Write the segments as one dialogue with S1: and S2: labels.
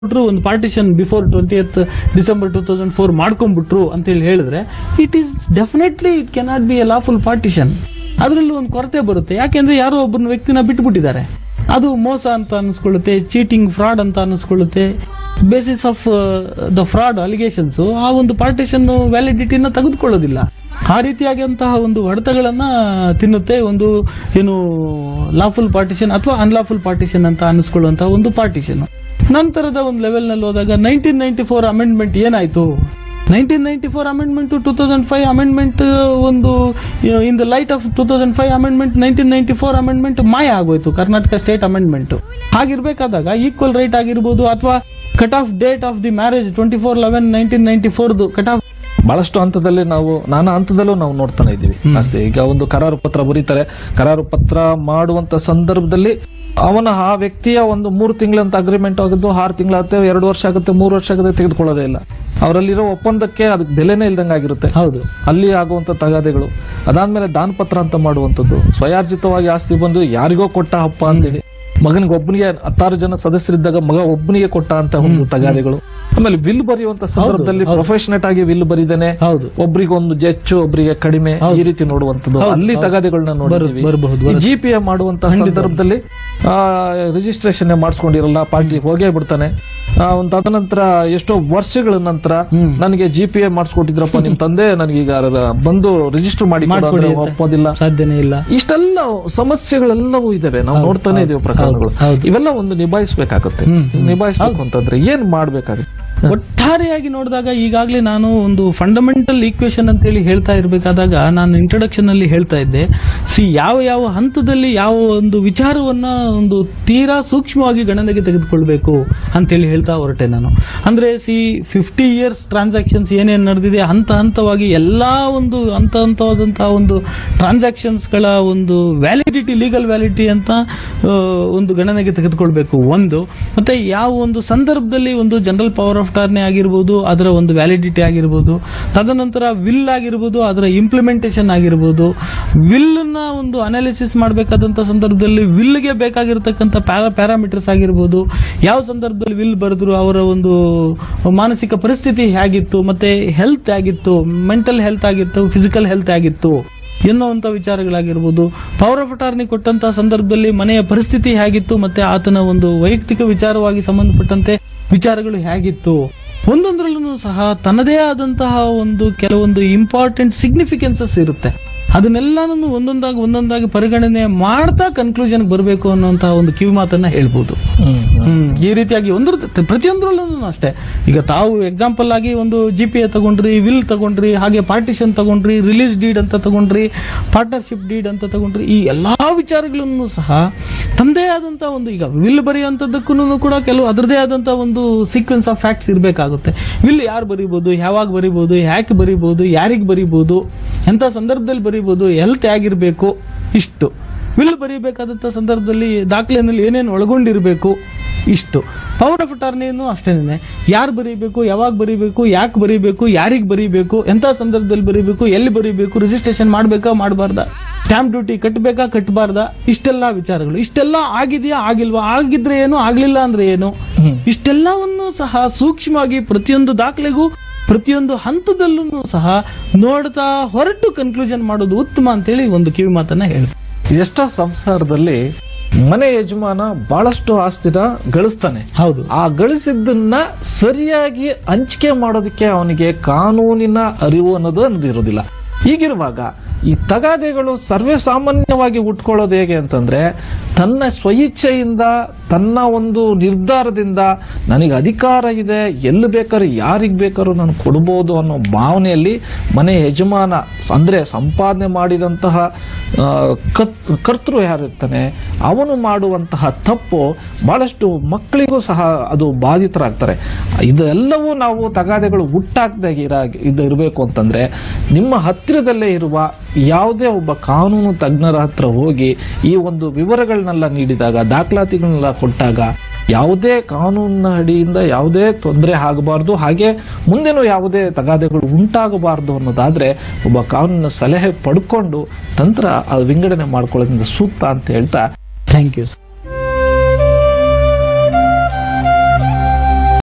S1: ಬಿಟ್ರು ಒಂದು partition before twenty December two thousand four ಮಾಡ್ಕೊಂಡ್ಬಿಟ್ರು ಅಂತ ಹೇಳಿ ಹೇಳಿದ್ರೆ it is definitely it cannot be a lawful partition ಅದರಲ್ಲೂ ಒಂದು ಕೊರತೆ ಬರುತ್ತೆ ಯಾಕೆಂದ್ರೆ ಯಾರೋ ಒಬ್ಬನ ವ್ಯಕ್ತಿನ ಬಿಟ್ಬಿಟ್ಟಿದ್ದಾರೆ ಅದು ಮೋಸ ಅಂತ ಅನಿಸ್ಕೊಳ್ಳುತ್ತೆ ಚೀಟಿಂಗ್ ಫ್ರಾಡ್ ಅಂತ ಅನಿಸ್ಕೊಳ್ಳುತ್ತೆ basis of the fraud allegations ಆ ಒಂದು ಪಾರ್ಟಿಷನ್ ವ್ಯಾಲಿಡಿಟಿನ ತೆಗೆದುಕೊಳ್ಳೋದಿಲ್ಲ ಆ ರೀತಿಯಾಗಿಂತಹ ಒಂದು ಹೊಡೆತಗಳನ್ನ ತಿನ್ನುತ್ತೆ ಒಂದು ಏನು ಲಾಫುಲ್ ಪಾರ್ಟಿಷನ್ ಅಥವಾ ಅನ್ಲಾಫುಲ್ ಪಾರ್ಟಿಷನ್ ಅಂತ ಅನಿಸ್ಕೊಳ್ಳುವಂತಹ ಒಂದು ಪಾರ್ಟಿಷನ್ ನಂತರದ ಒಂದು ಲೆವೆಲ್ ನಲ್ಲಿ ಹೋದಾಗ ನೈನ್ಟೀನ್ ನೈನ್ಟಿ ಫೋರ್ ಅಮೆಂಡ್ಮೆಂಟ್ ಏನಾಯ್ತು nineteen ninety four amendment two thousand five amendment ಒಂದು in the light of two thousand five amendment nineteen ninety four amendment ಮಾಯ ಆಗೋಯ್ತು ಕರ್ನಾಟಕ ಸ್ಟೇಟ್ ಅಮೆಂಡ್ಮೆಂಟ್ ಹಾಗಿರ್ಬೇಕಾದಾಗ ಈಕ್ವಲ್ ರೈಟ್ ಆಗಿರ್ಬೋದು ಅಥವಾ cut off date of the marriage twenty four eleven nineteen ninety ಫೋರ್ದು cut off
S2: ಬಹಳಷ್ಟು ಹಂತದಲ್ಲಿ ನಾವು ನಾನಾ ಹಂತದಲ್ಲೂ ನಾವು ನೋಡ್ತಾನೆ ಇದ್ದೀವಿ
S1: ಹ್ಮ್.
S2: ಅಷ್ಟೇ ಈಗ ಒಂದು ಕರಾರು ಪತ್ರ ಬರೀತಾರೆ ಕರಾರು ಪತ್ರ ಮಾಡುವಂತ ಸಂದರ್ಭದಲ್ಲಿ ಅವನ ಆ ವ್ಯಕ್ತಿಯ ಒಂದು ಮೂರು ತಿಂಗಳಂತ ಅಗ್ರಿಮೆಂಟ್ ಆಗಿದ್ದು ಆರು ತಿಂಗಳಾಗುತ್ತೆ ಎರಡು ವರ್ಷ ಆಗುತ್ತೆ ಮೂರು ವರ್ಷ ಆಗುತ್ತೆ ತೆಗೆದುಕೊಳ್ಳೋದೇ ಇಲ್ಲ ಅವರಲ್ಲಿರೋ ಒಪ್ಪಂದಕ್ಕೆ ಅದಕ್ಕೆ ಬೆಲೆನೇ ಇಲ್ದಂಗಾಗಿರುತ್ತೆ
S1: ಹೌದು
S2: ಅಲ್ಲಿ ಆಗುವಂತ ತಗಾದೆಗಳು ಅದಾದ್ಮೇಲೆ ದಾನಪತ್ರ ಅಂತ ಮಾಡುವಂತದ್ದು ಸ್ವಯಾರ್ಜಿತವಾಗಿ ಆಸ್ತಿ ಬಂದು ಯಾರಿಗೋ ಕೊಟ್ಟ ಹಪ್ಪ ಅಂತೇಳಿ ಮಗನಿಗೆ ಒಬ್ಬನಿಗೆ ಹತ್ತಾರು ಜನ ಸದಸ್ಯರಿದ್ದಾಗ ಮಗ ಒಬ್ಬನಿಗೆ ಕೊಟ್ಟ ಅಂತ ಒಂದು ತಗಾದೆಗಳು ಆಮೇಲೆ ವಿಲ್ ಬರೆಯುವಂತ ಸಂದರ್ಭದಲ್ಲಿ
S1: ಹೌದು.
S2: ಪ್ರೊಫೆಷನೇಟ್ ಆಗಿ ವಿಲ್ ಬರಿದೇನೆ
S1: ಹೌದು
S2: ಒಬ್ರಿಗೆ ಒಂದು ಜೆಚ್ಚು ಒಬ್ರಿಗೆ ಕಡಿಮೆ
S1: ಹೌದು.
S2: ಈ ರೀತಿ ನೋಡುವಂತದ್ದು
S1: ಹೌದು,
S2: ಅಲ್ಲಿ
S1: ಹೌದು.
S2: ತಗಾದೆಗಳನ್ನ ನೋಡಿದ್ವಿ
S1: ಬರಬಹುದು, ಬರಬಹುದು.
S2: ಜಿ ಪಿ ಎ ಮಾಡುವಂತ
S1: ಖಂಡಿತ.
S2: ಸಂದರ್ಭದಲ್ಲಿ ರಿಜಿಸ್ಟ್ರೇಷನ್ ಮಾಡಿಸ್ಕೊಂಡಿರಲ್ಲ ಪಾರ್ಟಿ ಹೋಗೇ ಬಿಡ್ತಾನೆ ಆ, ಒಂದು ತದನಂತರ ಎಷ್ಟೋ ವರ್ಷಗಳ ನಂತರ
S1: ಹ್ಮ್.
S2: ನನಗೆ ಜಿ ಪಿ ಎ ಮಾಡಿಸ್ಕೊಟ್ಟಿದ್ರಪ್ಪ ನಿಮ್ ತಂದೆ ನನಗೀಗ ರ- ಬಂದು ರಿಜಿಸ್ಟರ್ ಮಾಡಿ ಕೊಡು
S1: ಮಾಡ್ಕೊಡಿ
S2: ಅಂದ್ರೆ
S1: ಅಂತ.
S2: ಒಪ್ಪೋದಿಲ್ಲ
S1: ಸಾಧ್ಯನೇ ಇಲ್ಲ
S2: ಇಷ್ಟೆಲ್ಲ ಸಮಸ್ಯೆಗಳೆಲ್ಲವೂ ಇದಾವೆ ನಾವು
S1: ಹೌದು,
S2: ನೋಡ್ತಾನೆ
S1: ಹೌದು,
S2: ಇದೀವಿ ಪ್ರಕರಣಗಳು
S1: ಹೌದು, ಹೌದು.
S2: ಇವೆಲ್ಲ ಒಂದು ನಿಭಾಯಿಸಬೇಕಾಗುತ್ತೆ
S1: ಹ್ಮ್, ಹ್ಮ್.
S2: ನಿಭಾಯಿಸಬೇಕು ಅಂತಂದ್ರೆ ಏನ್ ಮಾಡ್ಬೇಕಾಗುತ್ತೆ
S1: ಒಟ್ಟಾರೆಯಾಗಿ ನೋಡಿದಾಗ ಈಗಾಗಲೇ ನಾನು ಒಂದು ಫಂಡಮೆಂಟಲ್ ಈಕ್ವೇಶನ್ ಅಂತ ಹೇಳಿ ಹೇಳ್ತಾ ಇರಬೇಕಾದಾಗ ನಾನು ಇಂಟ್ರೊಡಕ್ಷನ್ ಅಲ್ಲಿ ಹೇಳ್ತಾ ಇದ್ದೆ ಸಿ ಯಾವ ಯಾವ ಹಂತದಲ್ಲಿ ಯಾವ ಒಂದು ವಿಚಾರವನ್ನ ಒಂದು ತೀರಾ ಸೂಕ್ಷ್ಮವಾಗಿ ಗಣನೆಗೆ ತೆಗೆದುಕೊಳ್ಬೇಕು ಅಂತೇಳಿ ಹೇಳ್ತಾ ಹೊರಟೆ ನಾನು ಅಂದ್ರೆ ಸಿ ಫಿಫ್ಟಿ ಇಯರ್ಸ್ ಟ್ರಾನ್ಸಾಕ್ಷನ್ಸ್ ಏನೇನು ನಡೆದಿದೆ ಹಂತ ಹಂತವಾಗಿ ಎಲ್ಲಾ ಒಂದು ಹಂತ ಹಂತವಾದಂತಹ ಒಂದು ಟ್ರಾನ್ಸಾಕ್ಷನ್ಸ್ ಗಳ ಒಂದು ವ್ಯಾಲಿಡಿಟಿ ಲೀಗಲ್ ವ್ಯಾಲಿಡಿಟಿ ಅಂತ ಆ, ಒಂದು ಗಣನೆಗೆ ತೆಗೆದುಕೊಳ್ಬೇಕು ಒಂದು ಮತ್ತೆ ಯಾವ ಒಂದು ಸಂದರ್ಭದಲ್ಲಿ ಒಂದು ಜನರಲ್ ಪವರ್ ಆಫ್ ಟಾರ್ನೆ ಆಗಿರ್ಬೋದು ಅದರ ಒಂದು ವ್ಯಾಲಿಡಿಟಿ ಆಗಿರ್ಬೋದು ತದನಂತರ ವಿಲ್ ಆಗಿರ್ಬೋದು ಅದರ ಇಂಪ್ಲಿಮೆಂಟೇಷನ್ ಆಗಿರ್ಬೋದು ವಿಲ್ ನ ಒಂದು ಅನಾಲಿಸಿಸ್ ಮಾಡಬೇಕಾದಂತ ಸಂದರ್ಭದಲ್ಲಿ ವಿಲ್ಗೆ ಬೇಕಾಗಿರತಕ್ಕಂಥ ಪ್ಯಾರಾಮೀಟರ್ಸ್ ಆಗಿರ್ಬೋದು ಯಾವ ಸಂದರ್ಭದಲ್ಲಿ ವಿಲ್ ಬರೆದ್ರು ಅವರ ಒಂದು ಮಾನಸಿಕ ಪರಿಸ್ಥಿತಿ ಹೇಗಿತ್ತು ಮತ್ತೆ ಹೆಲ್ತ್ ಆಗಿತ್ತು ಮೆಂಟಲ್ ಹೆಲ್ತ್ ಆಗಿತ್ತು ಫಿಸಿಕಲ್ ಹೆಲ್ತ್ ಆಗಿತ್ತು ಎನ್ನುವಂತ ವಿಚಾರಗಳಾಗಿರ್ಬೋದು ಪವರ್ ಆಫ್ ಅಟಾರ್ನಿ ಕೊಟ್ಟಂತ ಸಂದರ್ಭದಲ್ಲಿ ಮನೆಯ ಪರಿಸ್ಥಿತಿ ಹೇಗಿತ್ತು ಮತ್ತೆ ಆತನ ಒಂದು ವೈಯಕ್ತಿಕ ವಿಚಾರವಾಗಿ ಸಂಬಂಧಪಟ್ಟಂತೆ ವಿಚಾರಗಳು ಹೇಗಿತ್ತು ಒಂದೊಂದರಲ್ಲೂ ಸಹ ತನ್ನದೇ ಆದಂತಹ ಒಂದು ಕೆಲವೊಂದು ಇಂಪಾರ್ಟೆಂಟ್ ಸಿಗ್ನಿಫಿಕೆನ್ಸಸ್ ಇರುತ್ತೆ ಅದನ್ನೆಲ್ಲಾನು ಒಂದೊಂದಾಗಿ ಒಂದೊಂದಾಗಿ ಪರಿಗಣನೆ ಮಾಡ್ತಾ ಕನ್ಕ್ಲೂಷನ್ ಬರಬೇಕು ಅನ್ನುವಂತಹ ಒಂದು ಕಿವಿ ಮಾತನ್ನ ಹೇಳ್ಬೋದು ಹ್ಮ್ ಈ ರೀತಿಯಾಗಿ ಒಂದು ಪ್ರತಿಯೊಂದರಲ್ಲೂ ಅಷ್ಟೇ ಈಗ ತಾವು ಎಕ್ಸಾಂಪಲ್ ಆಗಿ ಒಂದು ಜಿ ಪಿ ಎ ತಗೊಂಡ್ರಿ ವಿಲ್ ತಗೊಂಡ್ರಿ ಹಾಗೆ ಪಾರ್ಟಿಷನ್ ತಗೊಂಡ್ರಿ ರಿಲೀಸ್ ಡೀಡ್ ಅಂತ ತಗೊಂಡ್ರಿ ಪಾರ್ಟ್ನರ್ಶಿಪ್ ಡೀಡ್ ಅಂತ ತಗೊಂಡ್ರಿ ಈ ಎಲ್ಲಾ ವಿಚಾರಗಳನ್ನು ಸಹ ತಂದೇ ಆದಂತ ಒಂದು ಈಗ ವಿಲ್ ಬರೆಯುವಂತದ್ದಕ್ಕೂ ಕೂಡ ಕೆಲವು ಅದರದೇ ಆದಂತ ಒಂದು ಸೀಕ್ವೆನ್ಸ್ ಆಫ್ ಫ್ಯಾಕ್ಟ್ಸ್ ಇರಬೇಕಾಗುತ್ತೆ ವಿಲ್ ಯಾರು ಬರೀಬಹುದು ಯಾವಾಗ ಬರೀಬಹುದು ಯಾಕೆ ಬರೀಬಹುದು ಯಾರಿಗೆ ಬರೀಬಹುದು ಎಂತ ಸಂದರ್ಭದಲ್ಲಿ ಬರೀಬಹುದು ಹೆಲ್ತ್ ಹೇಗಿರ್ಬೇಕು ಇಷ್ಟು ವಿಲ್ ಬರೀಬೇಕಾದಂತ ಸಂದರ್ಭದಲ್ಲಿ ದಾಖಲೆನಲ್ಲಿ ಏನೇನು ಒಳಗೊಂಡಿರಬೇಕು ಇಷ್ಟು ಪವರ್ ಆಫ್ ಅಟಾರ್ನಿಯನ್ನು ಅಷ್ಟೇನೆ ಯಾರು ಬರೀಬೇಕು ಯಾವಾಗ ಬರೀಬೇಕು ಯಾಕೆ ಬರೀಬೇಕು ಯಾರಿಗೆ ಬರೀಬೇಕು ಎಂತ ಸಂದರ್ಭದಲ್ಲಿ ಬರೀಬೇಕು ಎಲ್ಲಿ ಬರೀಬೇಕು ರಿಜಿಸ್ಟ್ರೇಷನ್ ಮಾಡಬೇಕಾ ಮಾಡಬಾರ್ದಾ ಸ್ಟಾಂಪ್ ಡ್ಯೂಟಿ ಕಟ್ಟಬೇಕಾ ಕಟ್ಟಬಾರ್ದಾ ಇಷ್ಟೆಲ್ಲ ವಿಚಾರಗಳು ಇಷ್ಟೆಲ್ಲ ಆಗಿದೆಯಾ ಆಗಿಲ್ವಾ ಆಗಿದ್ರೆ ಏನು ಆಗ್ಲಿಲ್ಲ ಅಂದ್ರೆ ಏನು
S2: ಹ್ಮ್.
S1: ಇಷ್ಟೆಲ್ಲವನ್ನು ಸಹ ಸೂಕ್ಷ್ಮವಾಗಿ ಪ್ರತಿಯೊಂದು ದಾಖಲೆಗೂ ಪ್ರತಿಯೊಂದು ಹಂತದಲ್ಲೂ ಸಹ ನೋಡ್ತಾ ಹೊರಟು ಕನ್ಕ್ಲೂಷನ್ ಮಾಡೋದು ಉತ್ತಮ ಅಂತೇಳಿ ಒಂದು ಕಿವಿ ಮಾತನ್ನ ಹೇಳಿ
S2: ಎಷ್ಟೋ ಸಂಸಾರದಲ್ಲಿ ಮನೆ ಯಜಮಾನ ಬಹಳಷ್ಟು ಆಸ್ತಿನ ಗಳಿಸ್ತಾನೆ
S1: ಹೌದು
S2: ಆ ಗಳಿಸಿದ್ದನ್ನ ಸರಿಯಾಗಿ ಹಂಚಿಕೆ ಮಾಡೋದಕ್ಕೆ ಅವನಿಗೆ ಕಾನೂನಿನ ಅರಿವು ಅನ್ನೋದು ಅನ್ನೋದು ಇರೋದಿಲ್ಲ ಹೀಗಿರುವಾಗ ಈ ತಗಾದೆಗಳು ಸರ್ವೇ ಸಾಮಾನ್ಯವಾಗಿ ಉಟ್ಕೊಳ್ಳೋದು ಹೇಗೆ ಅಂತಂದ್ರೆ ತನ್ನ ಸ್ವಇಚ್ಛೆಯಿಂದ ತನ್ನ ಒಂದು ನಿರ್ಧಾರದಿಂದ ನನಗೆ ಅಧಿಕಾರ ಇದೆ ಎಲ್ಲಿ ಬೇಕಾದ್ರೂ ಯಾರಿಗೆ ಬೇಕಾದ್ರೂ ನಾನು ಕೊಡ್ಬೋದು ಅನ್ನೋ ಭಾವನೆಯಲ್ಲಿ ಮನೆ ಯಜಮಾನ ಅಂದ್ರೆ ಸಂಪಾದನೆ ಮಾಡಿದಂತಹ ಆ, ಕತ್- ಕರ್ತೃ ಯಾರಿರ್ತಾನೆ ಅವನು ಮಾಡುವಂತಹ ತಪ್ಪು ಬಹಳಷ್ಟು ಮಕ್ಕಳಿಗೂ ಸಹ ಅದು ಬಾಧಿತರಾಗ್ತಾರೆ ಇದೆಲ್ಲವೂ ನಾವು ತಗಾದೆಗಳು ಹುಟ್ಟಾಕ್ದಾಗ ಇದು ಇರಬೇಕು ಅಂತಂದ್ರೆ ನಿಮ್ಮ ಹತ್ತಿರದಲ್ಲೇ ಇರುವ ಯಾವುದೇ ಒಬ್ಬ ಕಾನೂನು ತಜ್ಞರ ಹತ್ರ ಹೋಗಿ ಈ ಒಂದು ವಿವರಗಳನ್ನೆಲ್ಲ ನೀಡಿದಾಗ ದಾಖಲಾತಿಗಳನ್ನೆಲ್ಲ ಕೊಟ್ಟಾಗ ಯಾವುದೇ ಕಾನೂನಿನ ಅಡಿಯಿಂದ ಯಾವುದೇ ತೊಂದರೆ ಆಗಬಾರ್ದು ಹಾಗೆ ಮುಂದೆನೂ ಯಾವುದೇ ತಗಾದೆಗಳು ಉಂಟಾಗಬಾರ್ದು ಅನ್ನೋದಾದ್ರೆ ಒಬ್ಬ ಕಾನೂನಿನ ಸಲಹೆ ಪಡ್ಕೊಂಡು ತಂತ್ರ ಅದು ವಿಂಗಡಣೆ ಮಾಡ್ಕೊಳ್ಳೋದ್ರಿಂದ ಸೂಕ್ತ ಅಂತ ಹೇಳ್ತಾ
S1: ಥ್ಯಾಂಕ್ ಯು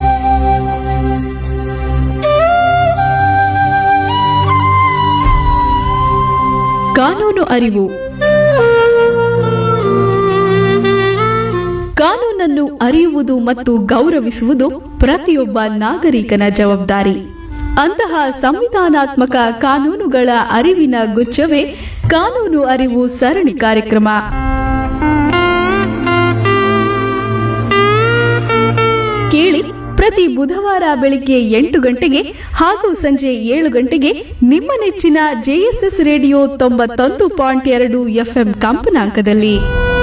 S3: ಅರಿವು ಕಾನೂನನ್ನು ಅರಿಯುವುದು ಮತ್ತು ಗೌರವಿಸುವುದು ಪ್ರತಿಯೊಬ್ಬ ನಾಗರಿಕನ ಜವಾಬ್ದಾರಿ ಅಂತಹ ಸಂವಿಧಾನಾತ್ಮಕ ಕಾನೂನುಗಳ ಅರಿವಿನ ಗುಚ್ಛವೇ ಕಾನೂನು ಅರಿವು ಸರಣಿ ಕಾರ್ಯಕ್ರಮ ಕೇಳಿ ಪ್ರತಿ ಬುಧವಾರ ಬೆಳಿಗ್ಗೆ ಎಂಟು ಗಂಟೆಗೆ ಹಾಗೂ ಸಂಜೆ ಏಳು ಗಂಟೆಗೆ ನಿಮ್ಮ ನೆಚ್ಚಿನ ಜೆಎಸ್ಎಸ್ ರೇಡಿಯೋ ತೊಂಬತ್ತೊಂದು ಪಾಯಿಂಟ್ ಎರಡು ಎಫ್ಎಂ ಕಂಪನಾಂಕದಲ್ಲಿ